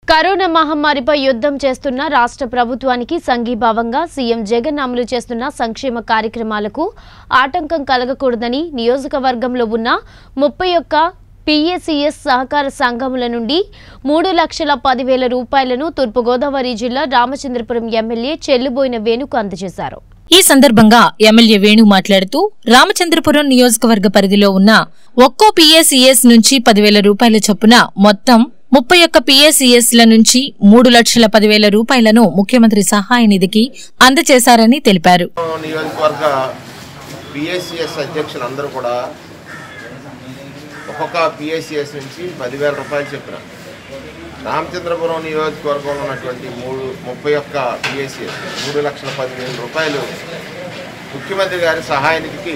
corona మహమ్మారిపై యుద్ధం చేస్తున్న రాష్ట్ర ప్రభుత్వానికి సంఘీభావంగా సీఎం జగన్ అమలు చేస్తున్న సంక్షేమ కార్యక్రమాలకు ఆటంకం కలగకూడదని నియోజకవర్గంలో ఉన్న ముప్పై ఒక్క పిఏసిఎస్ సహకార సంఘముల నుండి మూడు లక్షల పదివేల రూపాయలను తూర్పుగోదావరి జిల్లా రామచంద్రపురం ఎమ్మెల్యే చెల్లుబోయిన వేణుకు అందజేశారు ఈ సందర్భంగా ఎమ్మెల్యే వేణు మాట్లాడుతూ రామచంద్రపురం నియోజకవర్గ పరిధిలో ఉన్న ఒక్కో పిఏసీఎస్ నుంచి పదివేల రూపాయల చొప్పున మొత్తం ముప్పై ఒక్క పిఏసీఎస్ ల నుంచి మూడు లక్షల పదివేల రూపాయలను ముఖ్యమంత్రి సహాయ నిధికి అందజేశారని తెలిపారు నియోజకవర్గ పిఎస్సిఎస్ అధ్యక్షులు అందరూ కూడా ఒక్కొక్క పిఎస్సిఎస్ నుంచి పదివేల రూపాయలు చెప్పిన రామచంద్రపురం నియోజకవర్గంలో ఉన్నటువంటి మూడు ముప్పై ఒక్క పిఎస్సిఎస్ మూడు లక్షల పదివేల రూపాయలు ముఖ్యమంత్రి గారి సహాయ నిధికి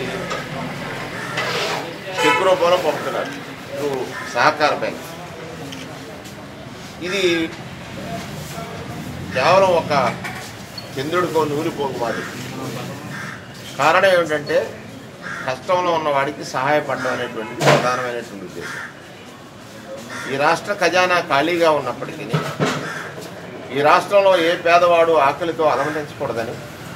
చెక్ రూపంలో పంపుతున్నారు త్రూ సహకార బ్యాంక్ ఇది కేవలం ఒక చంద్రుడికో నూరిపోకు మాది కారణం ఏమిటంటే కష్టంలో ఉన్న వాడికి సహాయపడడం అనేటువంటిది ప్రధానమైనటువంటి ఉద్దేశం ఈ రాష్ట్ర ఖజానా ఖాళీగా ఉన్నప్పటికీ ఈ రాష్ట్రంలో ఏ పేదవాడు ఆకలితో అలమటించకూడదని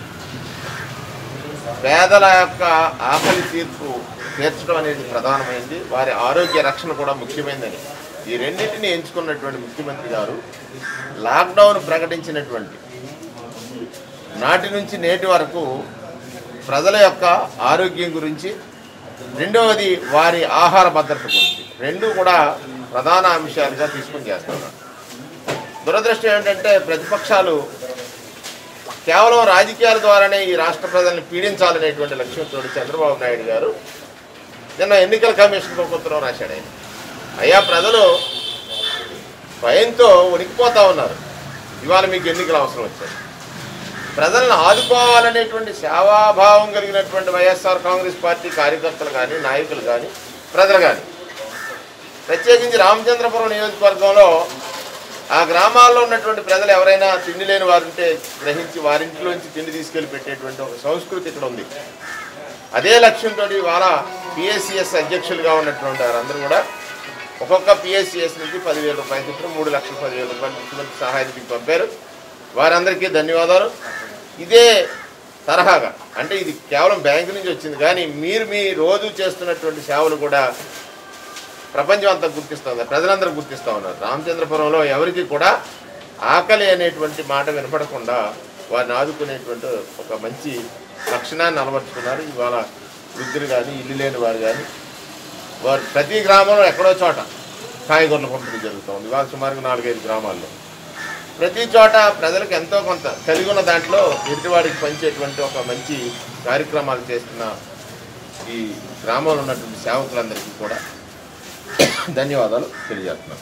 పేదల యొక్క ఆకలి తీర్పు తీర్చడం అనేది ప్రధానమైంది వారి ఆరోగ్య రక్షణ కూడా ముఖ్యమైనదని ఈ రెండింటిని ఎంచుకున్నటువంటి ముఖ్యమంత్రి గారు లాక్డౌన్ ప్రకటించినటువంటి నాటి నుంచి నేటి వరకు ప్రజల యొక్క ఆరోగ్యం గురించి రెండవది వారి ఆహార భద్రత గురించి రెండు కూడా ప్రధాన అంశాలుగా తీసుకుని చేస్తున్నారు దురదృష్టం ఏంటంటే ప్రతిపక్షాలు కేవలం రాజకీయాల ద్వారానే ఈ రాష్ట్ర ప్రజల్ని పీడించాలనేటువంటి లక్ష్యంతో చంద్రబాబు నాయుడు గారు నిన్న ఎన్నికల కమిషన్ ఒక ఉత్తరం రాశాడు ఆయన అయ్యా ప్రజలు భయంతో ఉనికిపోతా ఉన్నారు ఇవాళ మీకు ఎన్నికల అవసరం వచ్చాయి ప్రజలను ఆదుకోవాలనేటువంటి సేవాభావం కలిగినటువంటి వైఎస్ఆర్ కాంగ్రెస్ పార్టీ కార్యకర్తలు కానీ నాయకులు కానీ ప్రజలు కానీ ప్రత్యేకించి రామచంద్రపురం నియోజకవర్గంలో ఆ గ్రామాల్లో ఉన్నటువంటి ప్రజలు ఎవరైనా తిండి లేని వారు ఉంటే గ్రహించి వారింటిలోంచి తిండి తీసుకెళ్లి పెట్టేటువంటి ఒక సంస్కృతి ఇక్కడ ఉంది అదే లక్ష్యంతో ఇవాళ పిఎస్సిఎస్ అధ్యక్షులుగా ఉన్నటువంటి వారందరూ కూడా ఒక్కొక్క పిఎస్సిఎస్ నుంచి పదివేల రూపాయలు చొప్పున మూడు లక్షల పదివేల రూపాయలు ముఖ్యమంత్రి సహాయ నిధికి పంపారు వారందరికీ ధన్యవాదాలు ఇదే తరహాగా అంటే ఇది కేవలం బ్యాంకు నుంచి వచ్చింది కానీ మీరు మీ రోజు చేస్తున్నటువంటి సేవలు కూడా ప్రపంచం అంతా గుర్తిస్తూ ఉన్నారు ప్రజలందరూ గుర్తిస్తూ ఉన్నారు రామచంద్రపురంలో ఎవరికి కూడా ఆకలి అనేటువంటి మాట వినపడకుండా వారిని ఆదుకునేటువంటి ఒక మంచి లక్షణాన్ని అలవర్చుకున్నారు ఇవాళ వృద్ధులు కానీ ఇల్లు లేని వారు కానీ వారు ప్రతి గ్రామంలో ఎక్కడో చోట కాయగూరల పంపిణీ జరుగుతుంది ఇవాళ సుమారుగా నాలుగైదు గ్రామాల్లో ప్రతి చోట ప్రజలకు ఎంతో కొంత కలిగి ఉన్న దాంట్లో ఎదుటివాడికి పంచేటువంటి ఒక మంచి కార్యక్రమాలు చేస్తున్న ఈ గ్రామంలో ఉన్నటువంటి సేవకులందరికీ కూడా ధన్యవాదాలు తెలియజేస్తున్నాను